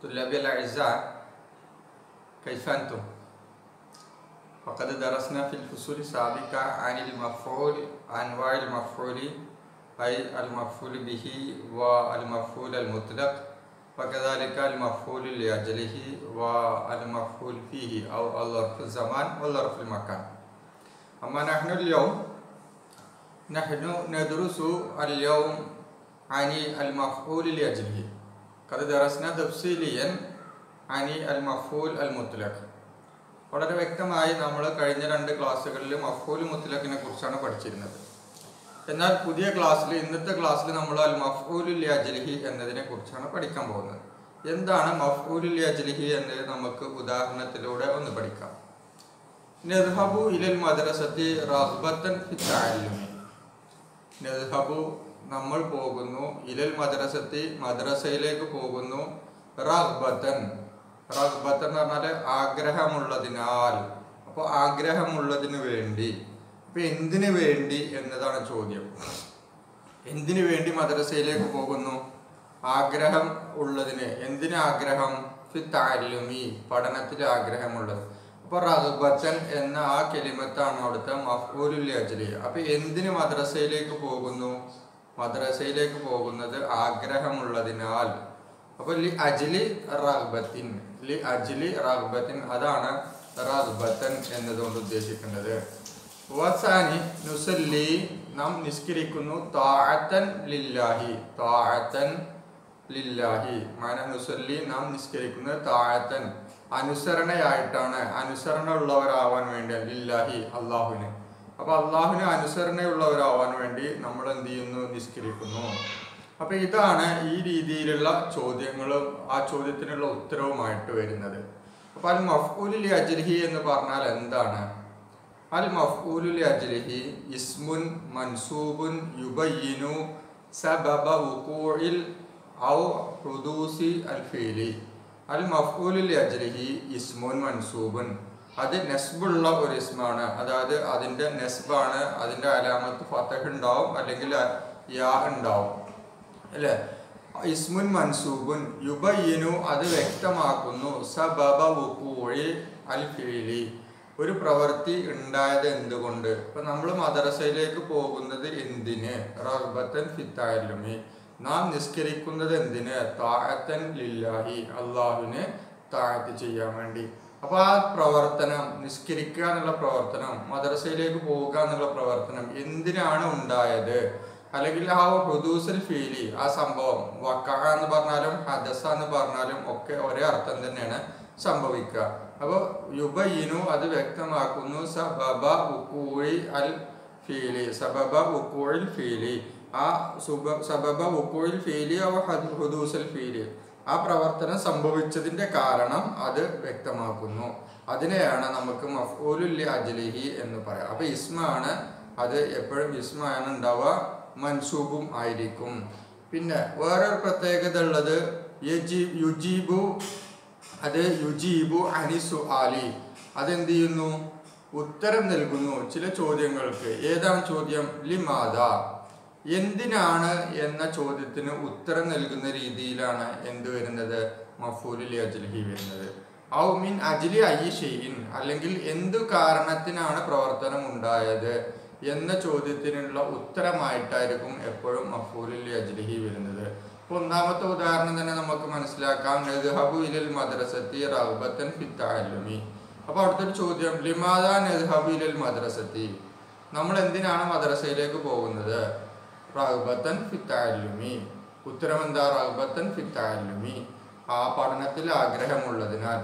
طلابي الأعزاء كيف أنتم؟ فقد درسنا في الفصول السابقة عن المفعول أنواع المفعول أي المفعول به والمفعول المطلق وكذلك المفعول لأجله والمفعول فيه أو الظرف الزمان والظرف المكان أما نحن اليوم نحن ندرس اليوم عن المفعول لأجله قد درسنا تفصيليا عن المفعول المطلق വളരെ വ്യക്തമായി നമ്മൾ കഴിഞ്ഞ രണ്ട് ക്ലാസ്സുകളിൽ മഫൂൽ മുത്തലഖിനെ കുറിച്ചാണ് പഠിച്ചിരുന്നത് എന്നാൽ പുതിയ ക്ലാസ്സിൽ ഇന്നത്തെ ക്ലാസ്സിൽ നമ്മൾ അൽ മഫൂലുൽ അജ്ലിഹി എന്നതിനെ കുറിച്ചാണ് പഠിക്കാൻ പോകുന്നത് എന്താണ് മഫൂലുൽ അജ്ലിഹി എന്നത് നമുക്ക് ഉദാഹരണത്തിലൂടെ ഒന്ന് പഠിക്കാം നെദ്ഹബു ഇലൽ മദ്രസത്തി റഹ്ബത്തൻ ഫി തഅല്ലുമി നെദ്ഹബു നമ്മൾ പോകുന്നു ഇലൽ മദ്രസത്തി മദ്രസയിലേക്ക് പോകുന്നു റഹ്ബത്തൻ റഹ്ബത്ത് എന്ന് പറഞ്ഞാൽ ആഗ്രഹമുള്ളതിനാൽ അപ്പോൾ ആഗ്രഹമുള്ളതിന് വേണ്ടി അപ്പൊ എന്തിനു വേണ്ടി എന്നതാണ് ചോദ്യം എന്തിനു വേണ്ടി മദ്രസയിലേക്ക് പോകുന്നു ആഗ്രഹം ഉള്ളതിന് എന്തിന് ആഗ്രഹം ഫി താലുമി പഠനത്തിൽ ആഗ്രഹമുള്ളത് അപ്പൊ റഹ്ബത്തൻ എന്ന ആ കെലിമത്താണ് അവിടുത്തെ മഫൂലുൽ അജ്ലി അപ്പൊ എന്തിന് മദ്രസയിലേക്ക് പോകുന്നു മദ്രസയിലേക്ക് പോകുന്നത് ആഗ്രഹമുള്ളതിനാൽ അപ്പൊ ലി അജ്ലി റഹ്ബത്തിൻ ലി അജ്ലി റഹ്ബത്തിൻ അതാണ് റഹ്ബത്തൻ എന്നതുകൊണ്ട് ഉദ്ദേശിക്കേണ്ടത് വസാനി നുസല്ലി നാം നിസ്കരിക്കുന്നു താഅത്തൻ ലില്ലാഹി താഅത്തൻ ലില്ലാഹി മാന നുസല്ലി നാം നിസ്കരിക്കുന്നത് താഅത്തൻ അനുസരണയായിട്ടാണ് അനുസരണ ഉള്ളവരാവാൻ വേണ്ടി ലില്ലാഹി അള്ളാഹുവിന് അപ്പൊ അള്ളാഹുവിന് അനുസരണയുള്ളവരാവാൻ വേണ്ടി നമ്മൾ എന്ത് ചെയ്യുന്നു നിസ്കരിക്കുന്നു അപ്പൊ ഇതാണ് ഈ രീതിയിലുള്ള ചോദ്യങ്ങളും ആ ചോദ്യത്തിനുള്ള ഉത്തരവുമായിട്ട് വരുന്നത് അപ്പൊ അൽ മഫ്ഊലുൽ അജ്ലിഹി എന്ന് പറഞ്ഞാൽ എന്താണ് അൽ മഫ്ഊലുൽ അജ്ലിഹി ഇസ്മുൻ മൻസൂബുൻ യുബയ്യിനു സബബ വുഖൂഇൽ ഔ ഹുദൂസി അൽ ഫീലി അൽ മഫ്ഊലുൽ അജ്ലിഹി ഇസ്മുൻ മൻസൂബുൻ അത് നെസ്ബുള്ള ഒരു ഇസ്മാണ് അതായത് അതിന്റെ നെസ്ബാണ് അതിന്റെ അലാമത്ത് ഫതഹ് ഉണ്ടാവും അല്ലെങ്കിൽ യാ ഉണ്ടാവും അല്ലേ ഇസ്മുൻ മൻസൂബുൻ യുബയ്യനു അത് വ്യക്തമാക്കുന്നു സബബ വുക്കൂഴി അൽ ഫീലി ഒരു പ്രവൃത്തി ഉണ്ടായത് എന്തുകൊണ്ട് ഇപ്പൊ നമ്മൾ മദ്രസയിലേക്ക് പോകുന്നത് എന്തിന് റഹ്ബത്തൻ ഫിത്തായലുമി നാം നിസ്കരിക്കുന്നത് എന്തിന് താഴത്തൻ ലില്ലാഹി അള്ളാഹുവിന് താഴത്ത് ചെയ്യാൻ വേണ്ടി അപ്പൊ ആ പ്രവർത്തനം നിസ്കരിക്കുക എന്നുള്ള പ്രവർത്തനം മദ്രസയിലേക്ക് പോവുക എന്നുള്ള പ്രവർത്തനം എന്തിനാണ് ഉണ്ടായത് അല്ലെങ്കിൽ ആ ഹുദൂസൽ ഫീലി ആ സംഭവം വക്ക എന്ന് പറഞ്ഞാലും ഹദസ എന്ന് പറഞ്ഞാലും ഒക്കെ ഒരേ അർത്ഥം തന്നെയാണ് സംഭവിക്കുക അപ്പോൾ യുബയിനു അത് വ്യക്തമാക്കുന്നു സബബ ഉക്കൂഴി അൽ ഫീലി സബബ ഉക്കൂഴിൽ ഫീലി ആ സുബ സബബ ഉക്കൂഴിൽ ഫീലി അവ ഹുദൂസൽ ഫീലി ആ പ്രവർത്തനം സംഭവിച്ചതിന്റെ കാരണം അത് വ്യക്തമാക്കുന്നു അതിനെയാണ് നമുക്ക് മഫൂലുൽ അജ്ലിഹി എന്ന് പറയാം അപ്പൊ ഇസ്മാണ് അത് എപ്പോഴും ഇസ്മാണ് ഉണ്ടാവുക മൻസൂബും ആയിരിക്കും പിന്നെ വേറൊരു പ്രത്യേകത ഉള്ളത് യുജീബു അത് യുജീബു അനിസു ആലി അതെന്ത് ചെയ്യുന്നു ഉത്തരം നൽകുന്നു ചില ചോദ്യങ്ങൾക്ക് ഏതാണ് ചോദ്യം ലിമാദ എന്തിനാണ് എന്ന ചോദ്യത്തിന് ഉത്തരം നൽകുന്ന രീതിയിലാണ് എന്ത് വരുന്നത് മഫൂലി അജ്ലഹി വരുന്നത് ഔ മിൻ അജ്ലി അയ്യി ഷെയ്ൻ അല്ലെങ്കിൽ എന്തു കാരണത്തിനാണ് പ്രവർത്തനം ഉണ്ടായത് എന്ന ചോദ്യത്തിനുള്ള ഉത്തരമായിട്ടായിരിക്കും എപ്പോഴും മഫൂലിൽ അജ്ലിഹി വരുന്നത് അപ്പൊ ഒന്നാമത്തെ ഉദാഹരണം തന്നെ നമുക്ക് മനസ്സിലാക്കാം നെദ്ഹബു ഇലൽ മദ്രസത്തി റഹ്ബത്തൻ ഫിത്താലുമി അപ്പൊ അവിടുത്തെ ഒരു ചോദ്യം ലിമാദ നെദ്ഹബു ഇലൽ മദ്രസത്തി നമ്മൾ എന്തിനാണ് മദ്രസയിലേക്ക് പോകുന്നത് റഹ്ബത്തൻ ഫിത്താലുമി ഉത്തരം എന്താ റഹ്ബത്തൻ ഫിത്താലുമി ആ പഠനത്തിൽ ആഗ്രഹമുള്ളതിനാൽ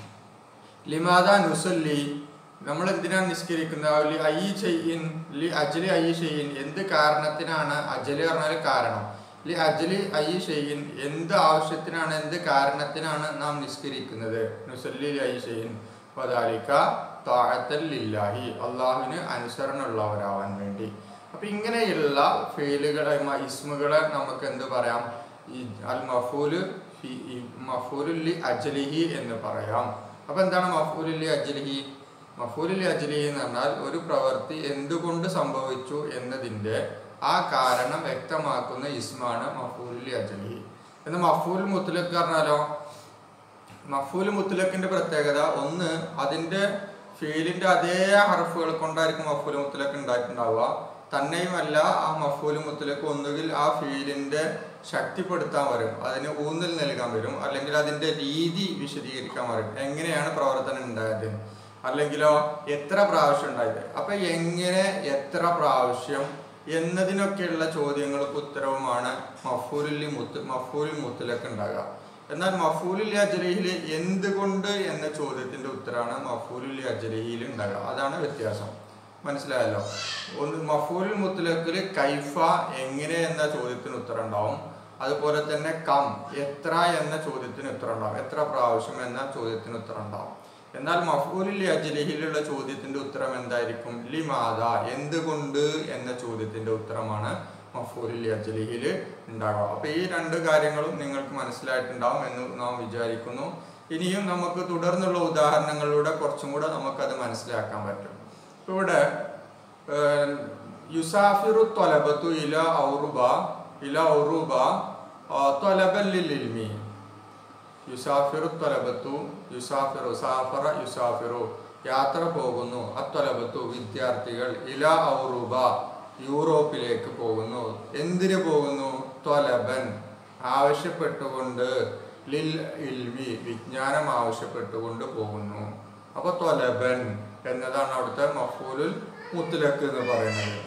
ലിമാദ നുസല്ലി നമ്മൾ എന്തിനാണ് നിസ്കരിക്കുന്നത് ഐ ചെയ്യിൻ ലി അജലി ഐ ഷെയ്യിൻ എന്ത് കാരണത്തിനാണ് അജലി പറഞ്ഞാൽ കാരണം ലി അജലി ഐ ഷെയ്യിൻ എന്ത് ആവശ്യത്തിനാണ് എന്ത് കാരണത്തിനാണ് നാം നിസ്കരിക്കുന്നത് നുസല്ലി ഐ ഷെയ്യിൻ പതാലിക്ക താഴത്തൽ ലില്ലാഹി അള്ളാഹുവിന് അനുസരണമുള്ളവരാവാൻ വേണ്ടി അപ്പൊ ഇങ്ങനെയുള്ള ഫെയിലുകളെ ഇസ്മുകളെ നമുക്ക് എന്ത് പറയാം ഈ അൽ മഫൂല് മഫൂലുല്ലി അജലിഹി എന്ന് പറയാം അപ്പൊ എന്താണ് മഫൂലുല്ലി അജലിഹി മഫൂലിൽ അജ്ലി എന്ന് പറഞ്ഞാൽ ഒരു പ്രവൃത്തി എന്തുകൊണ്ട് സംഭവിച്ചു എന്നതിൻ്റെ ആ കാരണം വ്യക്തമാക്കുന്ന ഇസ്മാണ് മഫൂലിൽ അജ്ലി എന്ന് മഫൂൽ മുത്തലക്ക് പറഞ്ഞാലോ മഫൂൽ മുത്തലക്കിന്റെ പ്രത്യേകത ഒന്ന് അതിന്റെ ഫീലിന്റെ അതേ ഹർഫുകൾ കൊണ്ടായിരിക്കും മഫൂൽ മുത്തലക്ക് ഉണ്ടായിട്ടുണ്ടാവുക തന്നെയുമല്ല ആ മഫൂൽ മുത്തലക്ക് ഒന്നുകിൽ ആ ഫീലിന്റെ ശക്തിപ്പെടുത്താൻ വരും അതിന് ഊന്നൽ നൽകാൻ വരും അല്ലെങ്കിൽ അതിന്റെ രീതി വിശദീകരിക്കാൻ വരും എങ്ങനെയാണ് പ്രവർത്തനം ഉണ്ടായത് അല്ലെങ്കിലോ എത്ര പ്രാവശ്യം ഉണ്ടായത് അപ്പൊ എങ്ങനെ എത്ര പ്രാവശ്യം എന്നതിനൊക്കെയുള്ള ചോദ്യങ്ങൾക്ക് ഉത്തരവുമാണ് മഫൂലിൽ മുത്ത് മഫൂലിൽ മുത്തലക്ക് ഉണ്ടാകുക എന്നാൽ മഫൂലുൽ അജലഹിൽ എന്തുകൊണ്ട് എന്ന ചോദ്യത്തിന്റെ ഉത്തരമാണ് മഫൂലുൽ അജലഹിൽ ഉണ്ടാകുക അതാണ് വ്യത്യാസം മനസ്സിലായല്ലോ ഒന്ന് മഫൂലുൽ മുത്തലക്കിൽ കൈഫ എങ്ങനെ എന്ന ചോദ്യത്തിന് ഉത്തരം ഉണ്ടാവും അതുപോലെ തന്നെ കം എത്ര എന്ന ചോദ്യത്തിന് ഉത്തരം ഉണ്ടാവും എത്ര പ്രാവശ്യം എന്ന ചോദ്യത്തിന് ഉത്തരം ഉണ്ടാവും എന്നാൽ മഫൂലുൽ അജലഹിലുള്ള ചോദ്യത്തിന്റെ ഉത്തരം എന്തായിരിക്കും ലിമാത എന്തുകൊണ്ട് എന്ന ചോദ്യത്തിന്റെ ഉത്തരമാണ് മഫൂലുൽ അജലിഹിൽ ഉണ്ടാകുക അപ്പൊ ഈ രണ്ട് കാര്യങ്ങളും നിങ്ങൾക്ക് മനസ്സിലായിട്ടുണ്ടാവും എന്ന് നാം വിചാരിക്കുന്നു ഇനിയും നമുക്ക് തുടർന്നുള്ള ഉദാഹരണങ്ങളിലൂടെ കുറച്ചും കൂടെ നമുക്കത് മനസ്സിലാക്കാൻ പറ്റും ഇപ്പൊ ഇവിടെ ഏർ, യുസാഫിറു ത്വലബത്തു ഇല ഔറുബ ഇല ഔറുബ ആ, ത്വലബൻ ലിൽ ഇൽമി യുസാഫിറു ത്വലബത്തു യുസാഫിറു സാഫറ യുസാഫിറു യാത്ര പോകുന്നു അത്വലബത്തു വിദ്യാർത്ഥികൾ ഇല ഔറുബ യൂറോപ്പിലേക്ക് പോകുന്നു എന്തിനു പോകുന്നു ത്വലബൻ ആവശ്യപ്പെട്ടുകൊണ്ട് ലിൽ ഇൽമി വിജ്ഞാനം ആവശ്യപ്പെട്ടുകൊണ്ട് പോകുന്നു അപ്പൊ ത്വലബൻ എന്നതാണ് അവിടുത്തെ മഫൂലുൽ മുത്തലക്ക് എന്ന് പറയുന്നത്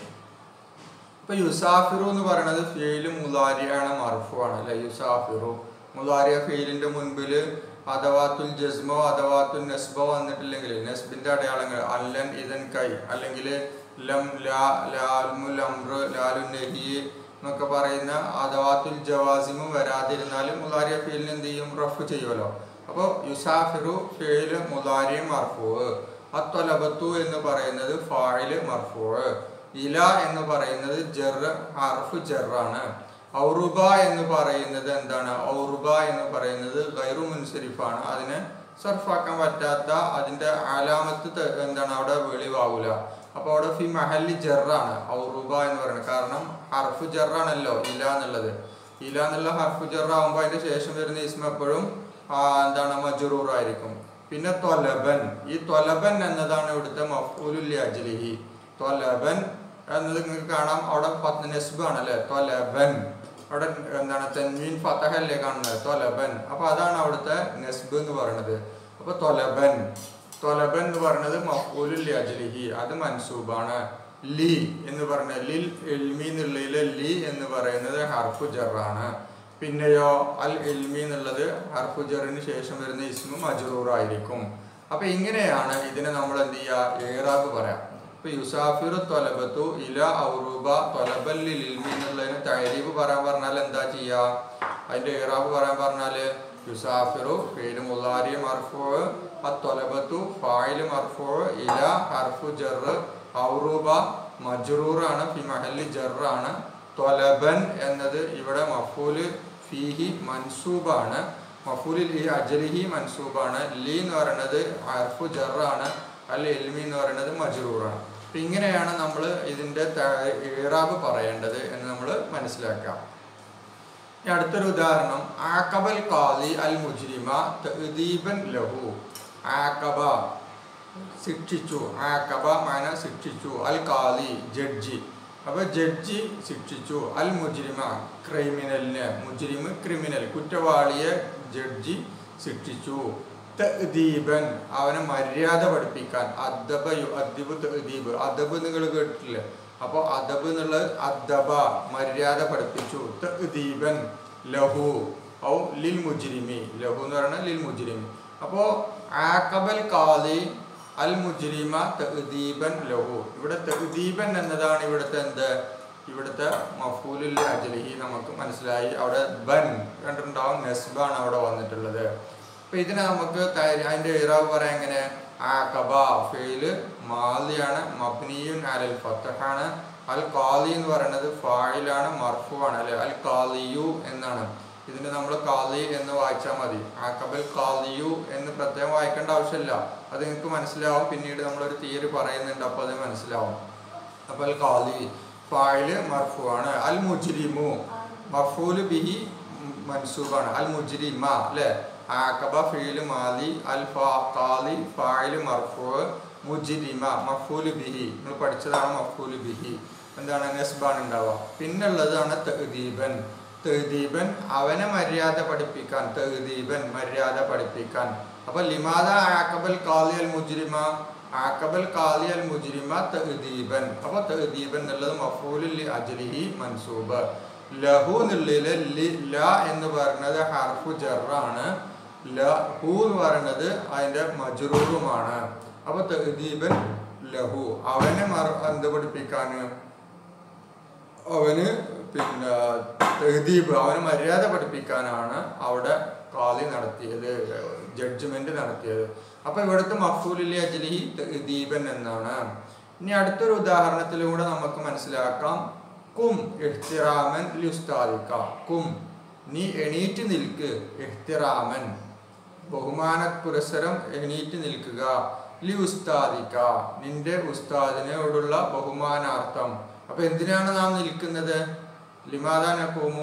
ഇപ്പൊ യുസാഫിറു എന്ന് പറയുന്നത് ഫെയിലും മുലാരിയാണ് മർഫു ആണ് അല്ലെ യുസാഫിറു മുലാരിയ ഫെയിലിന്റെ മുൻപിൽ അഥവാത്തുൽ ജസ്മോ അഥവാത്തുൽ നെസ്ബോ വന്നിട്ടില്ലെങ്കിൽ നെസ്ബിന്റെ അടയാളങ്ങൾ അല്ലൻ ഇതൻ കൈ അല്ലെങ്കിൽ ലം ലാ ലാൽമുൽ അമ്ര ലാലു നഹി എന്നൊക്കെ പറയുന്ന അഥവാത്തുൽ ജവാസിമു വരാതിരുന്നാലും മുലാരിയ ഫെയിലിന് എന്ത് ചെയ്യും റഫ് ചെയ്യുമല്ലോ അപ്പോൾ യുസാഫിറു ഫെയില് മുലാരിയ മർഫു അത്വലബത്തു എന്ന് പറയുന്നത് ഫായില് മർഫു ഇല എന്ന് പറയുന്നത് ജർ ഹർഫ് ജറാണ് ഔറുബ എന്ന് പറയുന്നത് എന്താണ് ഔറുബ എന്ന് പറയുന്നത് ഗൈറു മുൻസരിഫാണ് അതിനെ സർഫാക്കാൻ പറ്റാത്ത അതിന്റെ ആലാമത്ത് ത- എന്താണ് അവിടെ വെളിവാകൂല അപ്പൊ അവിടെ ഫി മഹല്ലി ജറാണ് ഔറുബ എന്ന് പറയുന്നത് കാരണം ഹർഫ് ജറാണല്ലോ ഇല എന്നുള്ളത് ഇല എന്നുള്ള ഹർഫ് ജറാവുമ്പോൾ അതിന്റെ ശേഷം വരുന്ന ഇസ്മ എപ്പോഴും ആ, എന്താണ് മജറൂർ ആയിരിക്കും പിന്നെ ത്വലബൻ ഈ ത്വലബൻ എന്നതാണ് ഇവിടുത്തെ മഫൂലുൽ അജ്ലിഹി ത്വലബൻ എന്നത് നിങ്ങൾക്ക് കാണാം അവിടെ പത്ത് നെസ്ബാണ് അല്ലെ ത്വലബൻ അവിടെ എന്താണ് തെൻവീൻ ഫതഹല്ലേ കാണുന്നത് ത്വലബൻ അപ്പൊ അതാണ് അവിടുത്തെ നെസ്ബ് എന്ന് പറയുന്നത് അപ്പൊ ത്വലബൻ ത്വലബൻ എന്ന് പറയുന്നത് മഫൂലുൽ അജ്ലിഹി അത് മൻസൂബാണ് ലി എന്ന് പറഞ്ഞ ലിൽ എൽമി എന്നുള്ളതിലെ ലി എന്ന് പറയുന്നത് ഹർഫു ജറാണ് പിന്നെയോ അൽ എൽമി എന്നുള്ളത് ഹർഫു ജറിന് ശേഷം വരുന്ന ഇസ്മു മജറൂർ ആയിരിക്കും അപ്പൊ ഇങ്ങനെയാണ് ഇതിനെ നമ്മൾ എന്ത് ചെയ്യുക ഏറാബ് പറയാം ഇപ്പൊ യുസാഫിറു ത്വലബത്തു ഇല ഔറൂബ ത്വലബല്ലിൽ ഇൽമി എന്നുള്ളതിന് തൈരീബ് പറയാൻ പറഞ്ഞാൽ എന്താ ചെയ്യാ അതിന്റെ ഏറാബ് പറയാൻ പറഞ്ഞാല് യുസാഫിറു ഫെയില് മുല്ലാരി മർഫു അത്വലബത്തു ഫായില് മർഫു ഇല ഹർഫു ജർ ഔറൂബ മജ്റൂറാണ് ഫി മഹല്ലി ജറാണ് ത്വലബൻ എന്നത് ഇവിടെ മഫൂല് ഫീഹി മൻസൂബാണ് മഫൂലിൽ ഈ അജലിഹി മൻസൂബാണ് ലി എന്ന് പറയുന്നത് ഹർഫു ജറാണ് അല്ല എൽമി എന്ന് പറയുന്നത് മജ്റൂറാണ് അപ്പൊ ഇങ്ങനെയാണ് നമ്മൾ ഇതിന്റെ ഇറാബ് പറയേണ്ടത് എന്ന് നമ്മൾ മനസ്സിലാക്കാം ഇനി അടുത്തൊരു ഉദാഹരണം ആക്കബൽ കാലി അൽ മുജ്രിമ തഅദീബൻ ലഹു ആക്കബ ശിക്ഷിച്ചു ആക്കബ മാന ശിക്ഷിച്ചു അൽ കാലി ജഡ്ജി അപ്പൊ ജഡ്ജി ശിക്ഷിച്ചു അൽ മുജ്രിമ ക്രിമിനലിനെ മുജ്രിമ് ക്രിമിനൽ കുറ്റവാളിയെ ജഡ്ജി ശിക്ഷിച്ചു തഅദീബൻ അവനെ മര്യാദ പഠിപ്പിക്കാൻ അദ്ദബ യു അദ്ദിബ് തഅദീബ് അദബ് നിങ്ങൾ കേട്ടിട്ടില്ലേ അപ്പോൾ അദബ് എന്നുള്ളത് അദ്ദബ മര്യാദ പഠിപ്പിച്ചു തഅദീബൻ ലഹു ഔ ലിൽ മുജ്രിമി ലഹു എന്ന് പറയുന്നത് ലിൽ മുജ്രിമി അപ്പോൾ ആക്കബൽ കാലി അൽ മുജ്രിമ തഅദീബൻ ലഹു ഇവിടെ തഅദീബൻ എന്നതാണ് ഇവിടുത്തെ എന്ത് ഇവിടുത്തെ മഫൂലുൽ അജലിഹി നമുക്ക് മനസ്സിലായി അവിടെ ബൻ കണ്ടിട്ടുണ്ടാവും നെസ്ബാണ് അവിടെ വന്നിട്ടുള്ളത് അപ്പൊ ഇതിനെ നമുക്ക് ത- അതിന്റെ ഇറാവ് പറയാൻ എങ്ങനെ ആക്കബ ഫെയില് മാലിയാണ് മബ്നിയുൻ അലൽ ഫത്തഹാണ് അൽ കാലി എന്ന് പറയുന്നത് ഫായിലാണ് മർഫു ആണ് അല്ലെ അൽ കാലിയു എന്നാണ് ഇതിന് നമ്മൾ കാലി എന്ന് വായിച്ചാൽ മതി ആക്കബൽ കാലിയു എന്ന് പ്രത്യേകം വായിക്കേണ്ട ആവശ്യമില്ല അത് നിങ്ങൾക്ക് മനസ്സിലാവും പിന്നീട് നമ്മളൊരു തിയറി പറയുന്നുണ്ട് അപ്പോൾ അത് മനസ്സിലാവും അപ്പോൾ അൽ കാലി ഫായില് മർഫു ആണ് അൽ മുജ്രിമു മഫൂല് ബിഹി മൻസൂബാണ് അൽ മുജ്രിമ അല്ലേ ആക്കബ ഫീല് മാലി അൽ ഫാ കാലി ഫായില് മർഫൂ മുജ്രിമ മഫൂല് ബിഹി നമ്മൾ പഠിച്ചതാണ് മഫൂല് ബിഹി എന്താണ് നെസ്ബാണ് ഉണ്ടാവുക പിന്നുള്ളതാണ് തെഹദീബൻ തെഹദീബൻ അവനെ മര്യാദ പഠിപ്പിക്കാൻ തെഹദീബൻ മര്യാദ പഠിപ്പിക്കാൻ അപ്പൊ ലിമാദ ആക്കബൽ കാലി അൽ മുജ്രിമ ആക്കബൽ കാലി അൽ മുജ്രിമ തെഹദീബൻ അപ്പൊ തെഹദീബൻ എന്നുള്ളത് മഫൂലിൽ അജ്ലിഹി മൻസൂബ് ലഹു എന്നുള്ളില് ലി ല എന്ന് പറയുന്നത് ഹർഫു ജറാണ് ല ഹു എന്ന് പറയുന്നത് അതിന്റെ മജ്റൂറുമാണ് അപ്പൊ തെഹദീബൻ ലഹു അവനെ മറ എന്ത് പഠിപ്പിക്കാന് അവന് പിന്നെ തെഹദീബ് അവന് മര്യാദ പഠിപ്പിക്കാനാണ് അവിടെ കാലി നടത്തിയത് ജഡ്ജ്മെന്റ് നടത്തിയത് അപ്പൊ ഇവിടുത്തെ മഫൂലിലെ അജ്ലിഹി തെഹദീബൻ എന്നാണ് ഇനി അടുത്തൊരു ഉദാഹരണത്തിലൂടെ നമുക്ക് മനസ്സിലാക്കാം കും എഹ്തിറാമൻ ലുസ്താദിക്ക കും നീ എണീറ്റ് നിൽക്ക് എഹ്തിറാമൻ ബഹുമാന പുരസ്സരം എണീറ്റ് നിൽക്കുക ലി ഉസ്താദിക്ക നിന്റെ ഉസ്താദിനോടുള്ള ബഹുമാനാർത്ഥം അപ്പൊ എന്തിനാണ് നാം നിൽക്കുന്നത് ലിമാദാന കോമു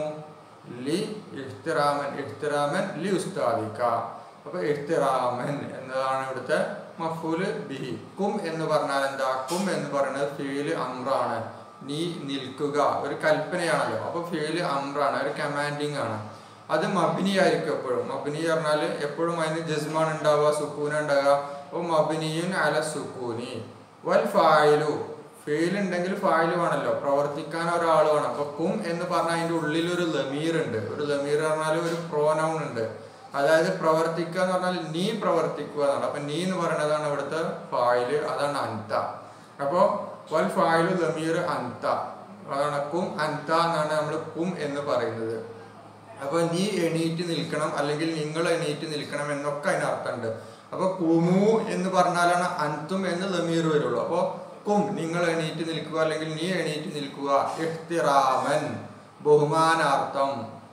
ലി ഇഹ്തിറാമൻ ഇഹ്തിറാമൻ ലി ഉസ്താദിക്ക അപ്പൊ ഇഹ്തിറാമൻ എന്നതാണ് ഇവിടുത്തെ മഫൂല് ബിഹി കും എന്ന് പറഞ്ഞാൽ എന്താ കും എന്ന് പറയുന്നത് ഫീല് അമ്രാണ് നീ നിൽക്കുക ഒരു കൽപ്പനയാണല്ലോ അപ്പൊ ഫീല് അമ്രാണ് ഒരു കമാൻഡിങ് ആണ് അത് മബിനി ആയിരിക്കും എപ്പോഴും മബിനി പറഞ്ഞാൽ എപ്പോഴും അതിന് ജസ്മാണ് ഉണ്ടാവുക സുക്കൂന ഉണ്ടാവുക അപ്പൊ മബിനിയുൻ അല സുക്കൂനി വൽ ഫായിലു ഫെയിൽ ഉണ്ടെങ്കിൽ ഫായില് വേണമല്ലോ പ്രവർത്തിക്കാൻ ഒരാൾ വേണം അപ്പൊ കും എന്ന് പറഞ്ഞാൽ അതിന്റെ ഉള്ളിൽ ഒരു ലമീർ ഉണ്ട് ഒരു ലമീർ പറഞ്ഞാൽ ഒരു പ്രോനൗൺ ഉണ്ട് അതായത് പ്രവർത്തിക്കുക എന്ന് പറഞ്ഞാൽ നീ പ്രവർത്തിക്കുക എന്നാണ് അപ്പൊ നീ എന്ന് പറയുന്നതാണ് ഇവിടുത്തെ ഫായില് അതാണ് അന്ത അപ്പോ വൽ ഫായിലു ലമീർ അന്ത അതാണ് കും അന്ത എന്നാണ് നമ്മൾ കും എന്ന് പറയുന്നത് അപ്പൊ നീ എണീറ്റ് നിൽക്കണം അല്ലെങ്കിൽ നിങ്ങൾ എണീറ്റ് നിൽക്കണം എന്നൊക്കെ അതിന് അർത്ഥമുണ്ട് അപ്പൊ കുമു എന്ന് പറഞ്ഞാലാണ് അന്തും എന്ന് ലമീർ വരുള്ളൂ അപ്പൊ കും നിങ്ങൾ എണീറ്റ് നിൽക്കുക അല്ലെങ്കിൽ നീ എണീറ്റ് നിൽക്കുക ഇഹ്തിറാമൻ ബഹുമാനാർത്ഥം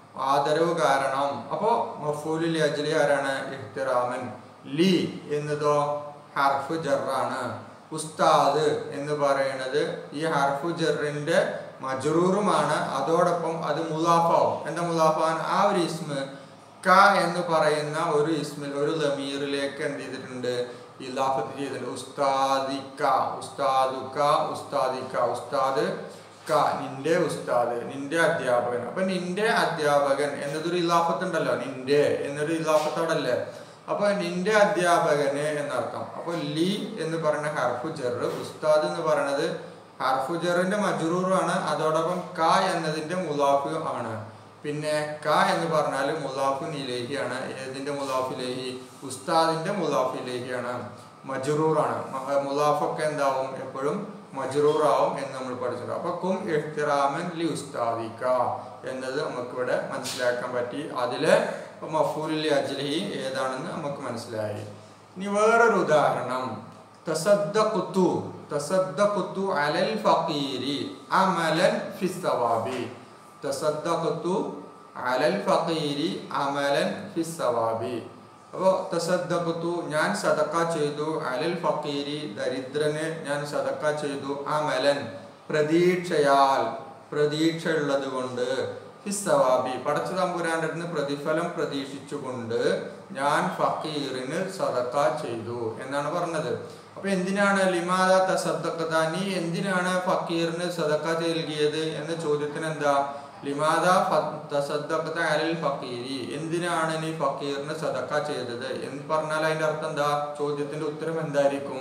ആദരവ് കാരണം അപ്പോ മഫൂലിൽ അജ്ലി ആരാണ് ഇഹ്തിറാമൻ ലി എന്നതോ ഹർഫ് ജറാണ് ഉസ്താദ് എന്ന് പറയുന്നത് ഈ ഹർഫു ജറിന്റെ മജറൂറുമാണ് അതോടൊപ്പം അത് മുലാഫാവും എന്താ മുലാഫാൻ ആ ഒരു ഇസ്മ ക എന്ന് പറയുന്ന ഒരു ഇസ്മിൽ ഒരു ലമീറിലേക്ക് എന്ത് ചെയ്തിട്ടുണ്ട് ഇലാഫത്ത് ചെയ്തിട്ടുണ്ട് ഉസ്താദിക്ക ഉസ്താദുക്ക ഉസ്താദിക്ക ഉസ്താദ് ക നിന്റെ ഉസ്താദ് നിന്റെ അധ്യാപകൻ അപ്പൊ നിന്റെ അധ്യാപകൻ എന്നതൊരു ഇലാഫത്ത് ഉണ്ടല്ലോ നിന്റെ എന്നൊരു ഇലാഫത്ത് അവിടെ അല്ലേ അപ്പൊ നിന്റെ അധ്യാപകന് എന്നർത്ഥം അപ്പൊ ലി എന്ന് പറയുന്ന ഹർഫു ജർ ഉസ്താദ് എന്ന് പറയുന്നത് ഹർഫു ജറിന്റെ മജറൂറാണ് അതോടൊപ്പം ക എന്നതിന്റെ മുലാഫ് ആണ് പിന്നെ ക എന്ന് പറഞ്ഞാൽ മുലാഫു ഇലേഹിയാണ് ഏതിന്റെ മുലാഫിലേഹി ഉസ്താദിന്റെ മുലാഫിലേഹിയാണ് മജറൂറാണ് മുലാഫൊക്കെ എന്താവും എപ്പോഴും മജറൂറാവും എന്ന് നമ്മൾ പഠിച്ചിട്ടുണ്ട് അപ്പൊ കും എഹ്തിറാമൻ ലി ഉസ്താദിക്ക എന്നത് നമുക്കിവിടെ മനസ്സിലാക്കാൻ പറ്റി അതിലെ മഫൂലി അജ്ലഹി ഏതാണെന്ന് നമുക്ക് മനസ്സിലായി ഇനി വേറൊരു ഉദാഹരണം തസദ്ദഖുത്തു തസദ്ദഖുത്തു അലൽ ഫഖീരി അമലൻ ഫിസ്സവാബി തസദ്ദഖുത്തു അലൽ ഫഖീരി അമലൻ ഫിസ്സവാബി അപ്പോൾ തസദ്ദഖുത്തു ഞാൻ സദക്ക ചെയ്തു അലൽ ഫഖീരി ദരിദ്രന് ഞാൻ സദക്ക ചെയ്തു അമലൻ പ്രതീക്ഷയാൽ പ്രതീക്ഷ ഉള്ളത് കൊണ്ട് ഹിസ്സവാബി പടച്ച തമ്പുരാൻ്റെ അടുത്ത് പ്രതിഫലം പ്രതീക്ഷിച്ചുകൊണ്ട് ഞാൻ ഫക്കീറിന് സദക്ക ചെയ്തു എന്നാണ് പറഞ്ഞത് അപ്പൊ എന്തിനാണ് ലിമാദ തസദ്ദഖത നീ എന്തിനാണ് ഫക്കീറിന് സദക്ക നൽകിയത് എന്ന ചോദ്യത്തിന് എന്താ ലിമാദ തസദ്ദഖത അലൽ ഫക്കീരി എന്തിനാണ് നീ ഫക്കീറിന് സദക്ക ചെയ്തത് എന്ന് പറഞ്ഞാൽ അതിന്റെ അർത്ഥം എന്താ ചോദ്യത്തിന്റെ ഉത്തരം എന്തായിരിക്കും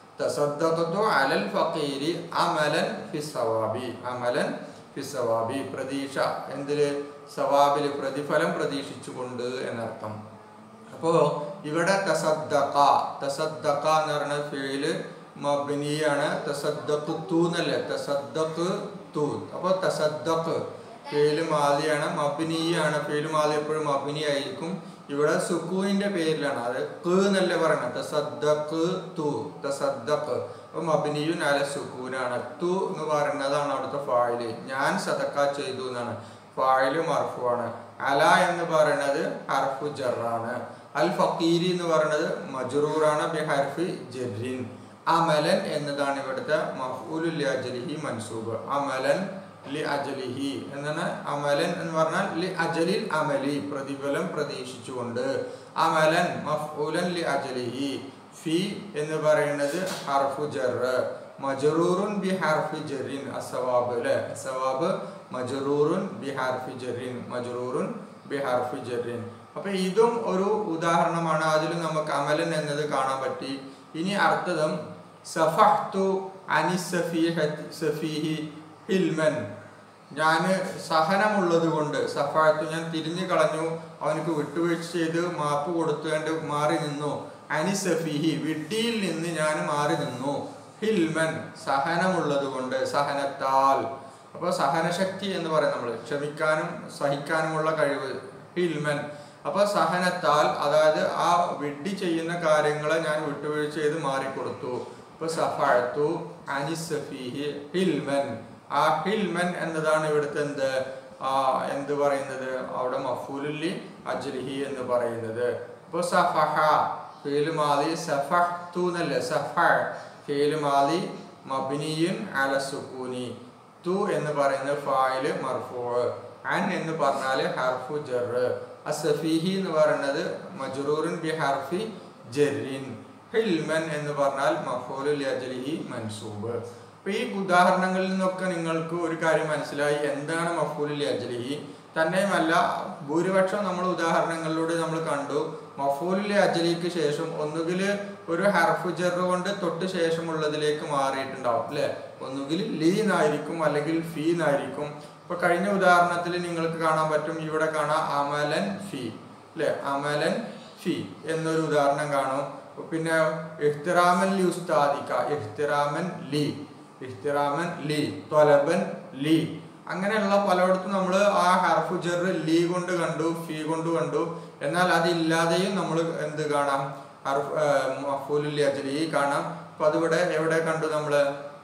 തസദ്ദഖതു അലൽ ഫക്കീരി അമലൻ ഫിസ്സവാബി അമലൻ ഫിസവാബി പ്രതീക്ഷ എന്തില് സവാബില് പ്രതിഫലം പ്രതീക്ഷിച്ചുകൊണ്ട് എന്നർത്ഥം അപ്പോ ഇവിടെ തസദ്ദഖ തസദ്ദഖ എന്ന് പറയുന്ന ഫീല് മബ്നിയാണ് തസദ്ദഖ് തു എന്നല്ലേ തസദ്ദഖ് തു അപ്പൊ തസദ്ദഖ് ഫീല് മാലിയാണ് മബ്നിയാണ് ഫീല് മാലി എപ്പോഴും മബ്നി ആയിരിക്കും ഇവിടെ സുക്കൂനിന്റെ പേരിലാണ് അത് ക്ക് എന്നല്ലേ പറയുന്നത് തസദ്ദഖ് തു തസദ്ദഖ് അപ്പൊ മബിനിയുൻ അല സുക്കൂനാണ് തു എന്ന് പറയുന്നതാണ് അവിടുത്തെ ഫായില് ഞാൻ സദക്ക ചെയ്തു എന്നാണ് ഫായില് മർഫുവാണ് അല എന്ന് പറയുന്നത് ഹർഫു ജറാണ് അൽ ഫക്കീരി എന്ന് പറയുന്നത് മജറൂറാണ് ബി ഹർഫി ജറിൻ അമലൻ എന്നതാണ് ഇവിടുത്തെ മഫൂലുല്ലാജലിഹി മൻസൂബ് അമലൻ ലി അജലിഹി എന്നാണ് അമലൻ എന്ന് പറഞ്ഞാൽ ലി അജലിൽ അമലി പ്രതിഫലം പ്രതീക്ഷിച്ചുകൊണ്ട് അമലൻ മഫ്ഊലൻ ലി അജലിഹി ഫി എന്ന് പറയുന്നത് ഹർഫു ജർ മജറൂറുൻ ബി ഹർഫി ജറിൻ അസവാബ് അല്ലെ അസവാബ് മജറൂറുൻ ബി ഹർഫി ജറിൻ മജറൂറുൻ ബി ഹർഫി ജറിൻ അപ്പൊ ഇതും ഒരു ഉദാഹരണമാണ് അതിൽ നമുക്ക് അമലൻ എന്നത് കാണാൻ പറ്റി ഇനി അർത്ഥം സഫഹ്തു അനി സഫീഹത്ത് സഫീഹി ഹിൽമൻ ഞാൻ സഹനമുള്ളത് കൊണ്ട് സഫായത്തു ഞാൻ തിരിഞ്ഞു കളഞ്ഞു അവനക്ക് വിട്ടുവീഴ്ച ചെയ്ത് മാപ്പ് കൊടുത്തുകൊണ്ട് മാറി നിന്നു അനി സഫീഹി വിഡ്ഡിയിൽ നിന്ന് ഞാൻ മാറി നിന്നു ഹിൽമൻ സഹനമുള്ളത് കൊണ്ട് സഹനത്താൽ അപ്പോൾ സഹനശക്തി എന്ന് പറയും നമ്മൾ ക്ഷമിക്കാനും സഹിക്കാനുമുള്ള കഴിവ് ഹിൽമൻ അപ്പോൾ സഹനത്താൽ അതായത് ആ വിഡ്ഢി ചെയ്യുന്ന കാര്യങ്ങളെ ഞാൻ വിട്ടുവീഴ്ച ചെയ്ത് മാറിക്കൊടുത്തു അപ്പോൾ സഫാഴത്തു അനിസഫീഹി ഹിൽമൻ ആ ഹിൽമൻ എന്നതാണ് ഇവിടുത്തെ എന്ത് ആ എന്ത് പറയുന്നത് അവിടെ മഫൂലുല്ലി അജ്ലിഹി എന്ന് പറയുന്നത് അപ്പോൾ സഫഹ ഫീല് മാലി സഫഹ്തു എന്നല്ലേ സഫ ഫീല് മാലി മബ്നിയുൻ അല സുക്കൂനി തു എന്ന് പറയുന്നത് ഫായില് മർഫൂ അൻ എന്ന് പറഞ്ഞാൽ ഹർഫു ജർ അസഫീഹി എന്ന് പറയുന്നത് മജ്റൂറുൻ ബി ഹർഫി ജറിൻ ഹിൽമൻ എന്ന് പറഞ്ഞാൽ മഫൂലുൽ അജ്ലിഹി മൻസൂബ് അപ്പൊ ഈ ഉദാഹരണങ്ങളിൽ നിന്നൊക്കെ നിങ്ങൾക്ക് ഒരു കാര്യം മനസ്സിലായി എന്താണ് മഫൂലുൽ അജ്ലിഹി തന്നെയുമല്ല ഭൂരിപക്ഷം നമ്മൾ ഉദാഹരണങ്ങളിലൂടെ നമ്മൾ കണ്ടു മഫൂലിലെ അജലിക്ക് ശേഷം ഒന്നുകിൽ ഒരു ഹർഫു ജർ കൊണ്ട് തൊട്ട് ശേഷമുള്ളതിലേക്ക് മാറിയിട്ടുണ്ടാവും അല്ലെ ഒന്നുകിൽ ലീനായിരിക്കും അല്ലെങ്കിൽ ഫീനായിരിക്കും ഇപ്പൊ കഴിഞ്ഞ ഉദാഹരണത്തിൽ നിങ്ങൾക്ക് കാണാൻ പറ്റും ഇവിടെ കാണാം അമലൻ ഫി അല്ലെ അമലൻ ഫി എന്നൊരു ഉദാഹരണം കാണും പിന്നെ ഇഹ്തിറാമൻ ലി ഉസ്താദിക്ക ഇഹ്തിറാമൻ ലി ഇഹ്തിറാമൻ ലി തൊലബൻ ലി അങ്ങനെയുള്ള പലയിടത്തും നമ്മൾ ആ ഹർഫു ജർ ലീ കൊണ്ട് കണ്ടു ഫീ കൊണ്ട് കണ്ടു എന്നാൽ അതില്ലാതെയും നമ്മൾ എന്ത് കാണാം ഹർഫ് മഫൂലുൽ അജ്ലി കാണാം അപ്പൊ അതിവിടെ എവിടെ കണ്ടു നമ്മൾ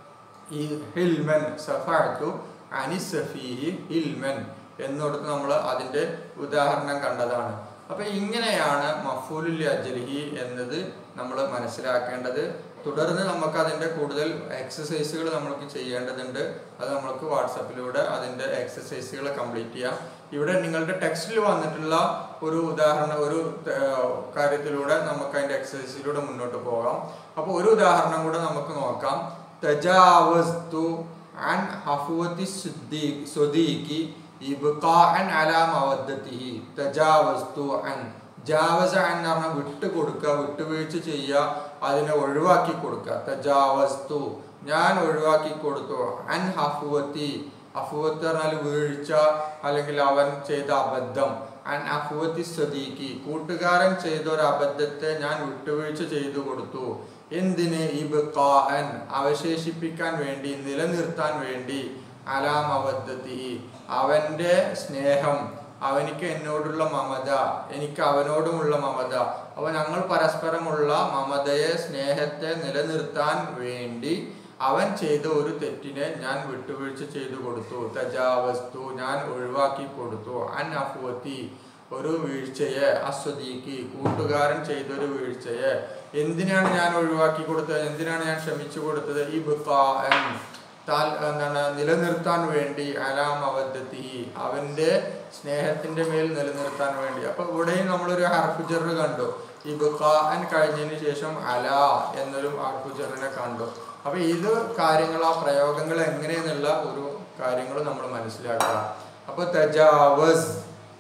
ഈ ഹിൽമൻ സഫാത്തു അനിസഫീഹി ഹിൽമൻ എന്നിടത്ത് നമ്മൾ അതിന്റെ ഉദാഹരണം കണ്ടതാണ് അപ്പൊ ഇങ്ങനെയാണ് മഫൂലുൽ അജ്ലിഹി എന്നത് നമ്മൾ മനസ്സിലാക്കേണ്ടത് തുടർന്ന് നമുക്ക് അതിൻ്റെ കൂടുതൽ എക്സസൈസുകൾ നമ്മൾക്ക് ചെയ്യേണ്ടതുണ്ട് അത് നമുക്ക് വാട്സപ്പിലൂടെ അതിൻ്റെ എക്സസൈസുകൾ കംപ്ലീറ്റ് ചെയ്യാം ഇവിടെ നിങ്ങളുടെ ടെക്സ്റ്റിൽ വന്നിട്ടുള്ള ഒരു ഉദാഹരണം ഒരു ഏർ, കാര്യത്തിലൂടെ നമുക്ക് അതിൻ്റെ എക്സസൈസിലൂടെ മുന്നോട്ട് പോകാം അപ്പോൾ ഒരു ഉദാഹരണം കൂടെ നമുക്ക് നോക്കാം തജാവസ്തു അൻ ഹഫുവത്തി സുദ്ദീഖ് സുദീഖി ഇബ്ഖാഅൻ അലാ മവദ്ദത്തിഹി തജാവസ്തു അൻ ജാവസ എന്ന് പറഞ്ഞാൽ വിട്ട് കൊടുക്കുക വിട്ടുവീഴ്ച ചെയ്യുക അതിനെ ഒഴിവാക്കി കൊടുക്കുക തജാവസ്തു ഞാൻ ഒഴിവാക്കി കൊടുത്തു അൻ ഹഫുവത്തി അഫുവത്ത് പറഞ്ഞാൽ വീഴ്ച അല്ലെങ്കിൽ അവൻ ചെയ്ത അബദ്ധം അൻ അഫുവത്തി സദീഖി കൂട്ടുകാരൻ ചെയ്ത ഒരു അബദ്ധത്തെ ഞാൻ വിട്ടുവീഴ്ച ചെയ്തു കൊടുത്തു എന്തിന് ഇബ്ഖാഅൻ അവശേഷിപ്പിക്കാൻ വേണ്ടി നിലനിർത്താൻ വേണ്ടി അലാം അബദ്ധത്തി അവന്റെ സ്നേഹം അവനിക്ക് എന്നോടുള്ള മമത എനിക്ക് അവനോടുമുള്ള മമത അപ്പൊ ഞങ്ങൾ പരസ്പരമുള്ള മമതയെ സ്നേഹത്തെ നിലനിർത്താൻ വേണ്ടി അവൻ ചെയ്ത ഒരു തെറ്റിനെ ഞാൻ വിട്ടുവീഴ്ച ചെയ്തു കൊടുത്തു തജാവസ്തു ഞാൻ ഒഴിവാക്കി കൊടുത്തു അൻ അഫുവത്തി ഒരു വീഴ്ചയെ അസ്വദീക്കി കൂട്ടുകാരൻ ചെയ്ത ഒരു വീഴ്ചയെ എന്തിനാണ് ഞാൻ ഒഴിവാക്കി കൊടുത്തത് എന്തിനാണ് ഞാൻ ക്ഷമിച്ചു കൊടുത്തത് ഈ ബുക്കാൻ താൽ എന്താണ് നിലനിർത്താൻ വേണ്ടി അലാം അവദ്ധത്തി അവന്റെ സ്നേഹത്തിന്റെ മേൽ നിലനിർത്താൻ വേണ്ടി അപ്പൊ ഇവിടെയും നമ്മളൊരു ഹർഫുജർ കണ്ടു ഈ ബുക്കാൻ കഴിഞ്ഞതിന് ശേഷം അല എന്നൊരു ഹർഫുജറിനെ കണ്ടു അപ്പൊ ഇത് കാര്യങ്ങൾ ആ പ്രയോഗങ്ങൾ എങ്ങനെയെന്നുള്ള ഒരു കാര്യങ്ങൾ നമ്മൾ മനസ്സിലാക്കുക അപ്പൊ തജാവസ്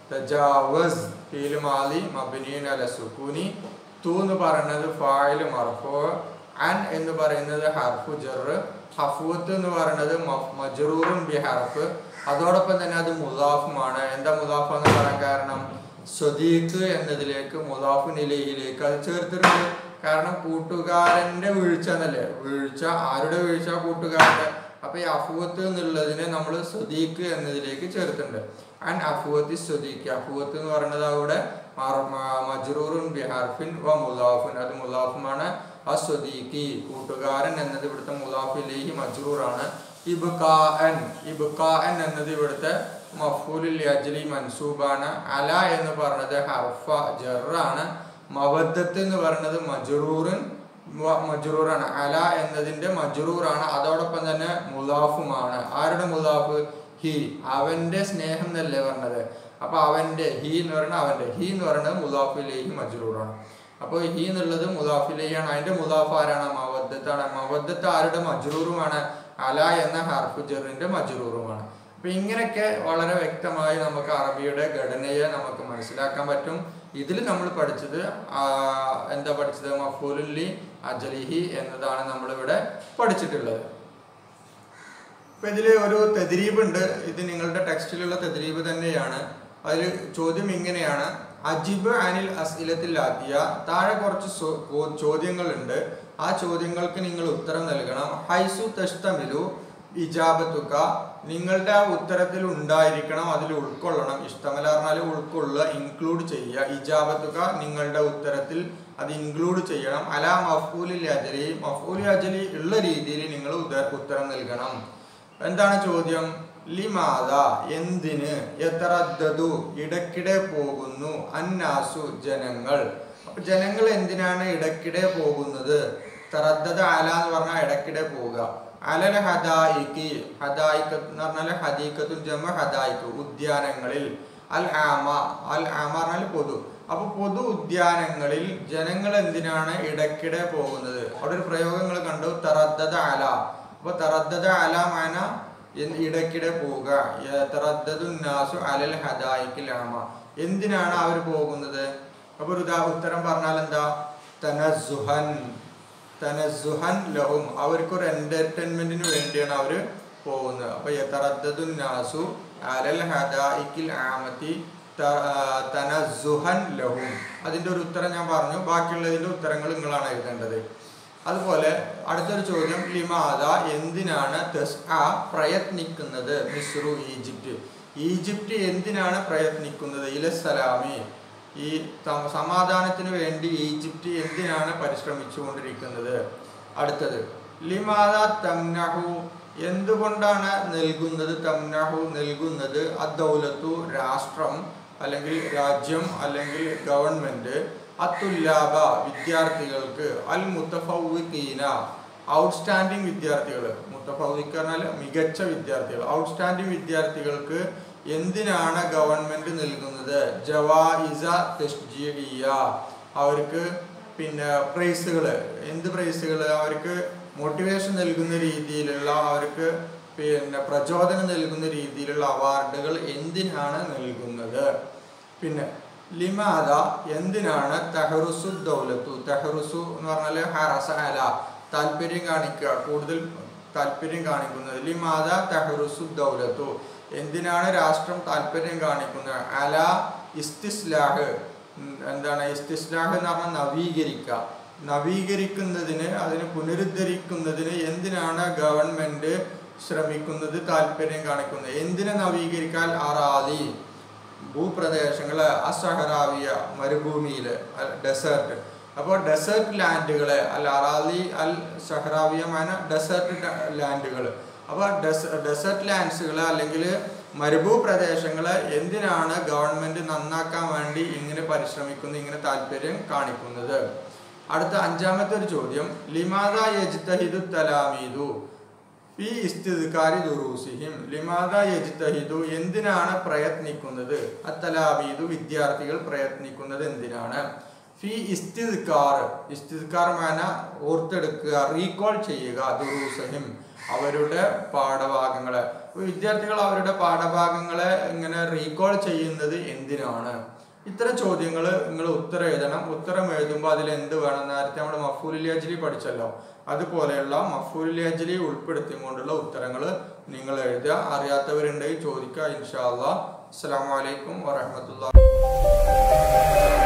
തജാവസ് ഫീല് മാലി മബിനീൻ അല സുക്കൂനി തു എന്ന് പറയുന്നത് ഫായില് മർഫോ അൻ എന്ന് പറയുന്നത് ഹർഫു ജർ ഹഫൂത്ത് എന്ന് പറയുന്നത് മഫ്- മജ്റൂറുൻ ബി ഹർഫ് അതോടൊപ്പം തന്നെ അത് മുദാഫുമാണ് എന്താ മുദാഫ് എന്ന് പറയാൻ കാരണം സ്വദീഖ് എന്നതിലേക്ക് മുദാഫു നിലയിലേക്ക് അത് ചേർത്തിട്ടുണ്ട് കാരണം കൂട്ടുകാരന്റെ വീഴ്ച എന്നല്ലേ വീഴ്ച ആരുടെ വീഴ്ച കൂട്ടുകാരന്റെ അപ്പൊ ഈ അഫുവത്ത് എന്നുള്ളതിനെ നമ്മൾ സ്വദീഖ് എന്നതിലേക്ക് ചേർത്തിട്ടുണ്ട് ആൻഡ് അഫുവത്തി സ്വദീഖ് അഫുവത്ത് എന്ന് പറയുന്നത് അവിടെ മർ- മ- മജ്റൂറുൻ ബിഹാർഫിൻ വ മുലാഫുൻ അത് മുലാഫുമാണ് അസ്വദീഖി കൂട്ടുകാരൻ എന്നത് ഇവിടുത്തെ മുലാഫിലേഹി മജ്റൂറാണ് ഇബ്കാഅൻ ഇബ്കാഅൻ എന്നത് ഇവിടുത്തെ മഫൂലുൽ അജ്ലി മൻസൂബാണ് അല എന്ന് പറഞ്ഞത് ഹർഫ ജറാണ് മവദ്ദത്ത് എന്ന് പറയുന്നത് മജ്റൂറുൻ വ- മജ്റൂറാണ് അല എന്നതിന്റെ മജ്റൂറാണ് അതോടൊപ്പം തന്നെ മുലാഫുമാണ് ആരുടെ മുലാഫ് ഹി അവന്റെ സ്നേഹം എന്നല്ലേ പറഞ്ഞത് അപ്പൊ അവന്റെ ഹി എന്ന് പറയുന്നത് അവന്റെ ഹി എന്ന് പറയുന്നത് മുലാഫിലേഹി മജ്റൂറാണ് അപ്പോൾ ഹി എന്നുള്ളത് മുലാഫിലേയാണ് അതിന്റെ മുലാഫ് ആരാണ് മവദ്ദത്താണ് മവദ്ദത്ത് ആരുടെ മജ്റൂറുമാണ് അല എന്ന ഹർഫു ജറിന്റെ മജ്റൂറുമാണ് അപ്പൊ ഇങ്ങനെയൊക്കെ വളരെ വ്യക്തമായി നമുക്ക് അറബിയുടെ ഘടനയെ നമുക്ക് മനസ്സിലാക്കാൻ പറ്റും ഇതിൽ നമ്മൾ പഠിച്ചത് ആ, എന്താ പഠിച്ചത് മഫൂലുല്ലി അജലിഹി എന്നതാണ് നമ്മളിവിടെ പഠിച്ചിട്ടുള്ളത് ഇപ്പൊ ഇതില് ഒരു തെദ്രീബ് ഉണ്ട് ഇത് നിങ്ങളുടെ ടെക്സ്റ്റിലുള്ള തെദ്രീബ് തന്നെയാണ് അതിൽ ചോദ്യം ഇങ്ങനെയാണ് അജിബ് അനിൽ അസ്ഇലത്തിൽ ആദ്യ താഴെ കുറച്ച് സോ- കോ- ചോദ്യങ്ങളുണ്ട് ആ ചോദ്യങ്ങൾക്ക് നിങ്ങൾ ഉത്തരം നൽകണം ഹൈസു തഷ്തമിലു ഇജാബത്തുക നിങ്ങളുടെ ആ ഉത്തരത്തിൽ ഉണ്ടായിരിക്കണം അതിൽ ഉൾക്കൊള്ളണം ഇഷ്ടമല്ല പറഞ്ഞാൽ ഉൾക്കൊള്ളുക ഇൻക്ലൂഡ് ചെയ്യുക ഇജാബത്തുക നിങ്ങളുടെ ഉത്തരത്തിൽ അത് ഇൻക്ലൂഡ് ചെയ്യണം അല മഫൂലിൽ അജലി മഫൂലി അജലി ഉള്ള രീതിയിൽ നിങ്ങൾ ഉദ- ഉത്തരം നൽകണം എന്താണ് ചോദ്യം ലിമാത എന്തിന് എത്രദ്ദതു ഇടയ്ക്കിടെ പോകുന്നു അന്നാസു ജനങ്ങൾ അപ്പൊ ജനങ്ങൾ എന്തിനാണ് ഇടയ്ക്കിടെ പോകുന്നത് തറദ്ദത അല എന്ന് പറഞ്ഞാൽ ഇടയ്ക്കിടെ പോവുക അലൽ ഹദായിക്ക് ഹദായിക്ക് എന്ന് പറഞ്ഞാൽ ഹദീക്കത്തുൽ ജമ ഹദായിക്ക് ഉദ്യാനങ്ങളിൽ അൽ ആമ അൽ ആമ പറഞ്ഞാൽ പൊതു അപ്പൊ പൊതു ഉദ്യാനങ്ങളിൽ ജനങ്ങൾ എന്തിനാണ് ഇടയ്ക്കിടെ പോകുന്നത് അവിടെ ഒരു പ്രയോഗങ്ങൾ കണ്ടു തറദ്ദത അല അപ്പൊ തറദ്ദത അല മാന എന്ന് ഇടയ്ക്കിടെ പോവുക യതറദ്ദദു നാസു അലൽ ഹദായിക്കിൽ ആമ എന്തിനാണ് അവർ പോകുന്നത് അപ്പൊ ഒരു ഉദാ ഉത്തരം പറഞ്ഞാൽ എന്താ തനസുഹൻ തനസുഹൻ ലഹും അവർക്കൊരു എന്റർടൈൻമെന്റിന് വേണ്ടിയാണ് അവർ പോകുന്നത് അപ്പൊ യതറദ്ദദു നാസു അലൽ ഹദായിക്കിൽ ആമത്തി ത- ആ, തനസുഹൻ ലഹും അതിന്റെ ഒരു ഉത്തരം ഞാൻ പറഞ്ഞു ബാക്കിയുള്ളതിന്റെ ഉത്തരങ്ങൾ നിങ്ങളാണ് എഴുതേണ്ടത് അതുപോലെ അടുത്തൊരു ചോദ്യം ലിമാദ എന്തിനാണ് തെസ്ആ പ്രയത്നിക്കുന്നത് മിസ്രു ഈജിപ്റ്റ് ഈജിപ്റ്റ് എന്തിനാണ് പ്രയത്നിക്കുന്നത് ഇലസലാമി ഈ ത- സമാധാനത്തിന് വേണ്ടി ഈജിപ്റ്റ് എന്തിനാണ് പരിശ്രമിച്ചുകൊണ്ടിരിക്കുന്നത് അടുത്തത് ലിമാദ തംനഹു എന്തുകൊണ്ടാണ് നൽകുന്നത് തംനഹു നൽകുന്നത് അദൗലത്തു രാഷ്ട്രം അല്ലെങ്കിൽ രാജ്യം അല്ലെങ്കിൽ ഗവൺമെന്റ് അത്തുല്ലാബ വിദ്യാർത്ഥികൾക്ക് അൽ മുത്തഫൗവിഖീന ഔട്ട്സ്റ്റാൻഡിംഗ് വിദ്യാർത്ഥികൾ മുത്തഫൗവിക്ക് പറഞ്ഞാൽ മികച്ച വിദ്യാർത്ഥികൾ ഔട്ട്സ്റ്റാൻഡിംഗ് വിദ്യാർത്ഥികൾക്ക് എന്തിനാണ് ഗവൺമെന്റ് നൽകുന്നത് ജവായിസ തഷ്ജീഇയ അവർക്ക് പിന്നെ പ്രൈസുകൾ എന്ത് പ്രൈസുകൾ അവർക്ക് മോട്ടിവേഷൻ നൽകുന്ന രീതിയിലുള്ള അവർക്ക് പിന്നെ പ്രചോദനം നൽകുന്ന രീതിയിലുള്ള അവാർഡുകൾ എന്തിനാണ് നൽകുന്നത് പിന്നെ ലിമാദ എന്തിനാണ് തെഹറുസു ദൗലത്തു തെഹറുസു എന്ന് പറഞ്ഞാൽ ഹറസ അല താല്പര്യം കാണിക്കുക കൂടുതൽ താല്പര്യം കാണിക്കുന്നത് ലിമാദ തെഹറുസു ദൗലത്തു എന്തിനാണ് രാഷ്ട്രം താല്പര്യം കാണിക്കുന്നത് അല ഇസ്തിസ്ലാഹ് ഉം, എന്താണ് ഇസ്തിസ്ലാഹ് എന്ന് പറഞ്ഞാൽ നവീകരിക്കുക നവീകരിക്കുന്നതിന് അതിന് പുനരുദ്ധരിക്കുന്നതിന് എന്തിനാണ് ഗവൺമെന്റ് ശ്രമിക്കുന്നത് താല്പര്യം കാണിക്കുന്നത് എന്തിനെ നവീകരിക്കാൻ അറാദി ഭൂപ്രദേശങ്ങള് അസഹറാവിയ മരുഭൂമിയില് ഡെസേർട്ട് അപ്പോൾ ഡെസേർട്ട് ലാൻഡുകളെ അൽ അറാലി അൽ സഹറാവിയമായ ഡെസേർട്ട് ലാൻഡുകൾ അപ്പോൾ ഡെസേർട്ട് ലാൻഡ്സുകൾ അല്ലെങ്കിൽ മരുഭൂ പ്രദേശങ്ങളെ എന്തിനാണ് ഗവൺമെന്റ് നന്നാക്കാൻ വേണ്ടി ഇങ്ങനെ പരിശ്രമിക്കുന്നത് ഇങ്ങനെ താല്പര്യം കാണിക്കുന്നത് അടുത്ത അഞ്ചാമത്തെ ഒരു ചോദ്യം ലിമാദ യജ്തഹിദു തലാമീദു ഫി ഇസ്തിദ്കാരി ദുറൂസിഹിം ലിമാദ യജ്തഹിദു എന്തിനാണ് പ്രയത്നിക്കുന്നത് അത്തലാബീദു വിദ്യാർത്ഥികൾ പ്രയത്നിക്കുന്നത് എന്തിനാണ് ഫി ഇസ്തിദ്കാർ ഇസ്തിദ്കാർ മാന ഓർത്തെടുക്കുക റീകോൾ ചെയ്യുക ദുറൂസഹിം അവരുടെ പാഠഭാഗങ്ങളെ അപ്പൊ വിദ്യാർത്ഥികൾ അവരുടെ പാഠഭാഗങ്ങളെ ഇങ്ങനെ റീകോൾ ചെയ്യുന്നത് എന്തിനാണ് ഇത്തരം ചോദ്യങ്ങൾ നിങ്ങൾ ഉത്തരം എഴുതണം ഉത്തരം എഴുതുമ്പോൾ അതിൽ എന്ത് വേണം നേരത്തെ നമ്മൾ മഫൂലിയാജലി പഠിച്ചല്ലോ അതുപോലെയുള്ള മഫൂലിയാജലി ഉൾപ്പെടുത്തിക്കൊണ്ടുള്ള ഉത്തരങ്ങൾ നിങ്ങൾ എഴുതുക അറിയാത്തവരുണ്ടെങ്കിൽ ചോദിക്കുക ഇൻഷാ അല്ലാ അസ്സലാമു അലൈക്കും വറഹമത്തുള്ള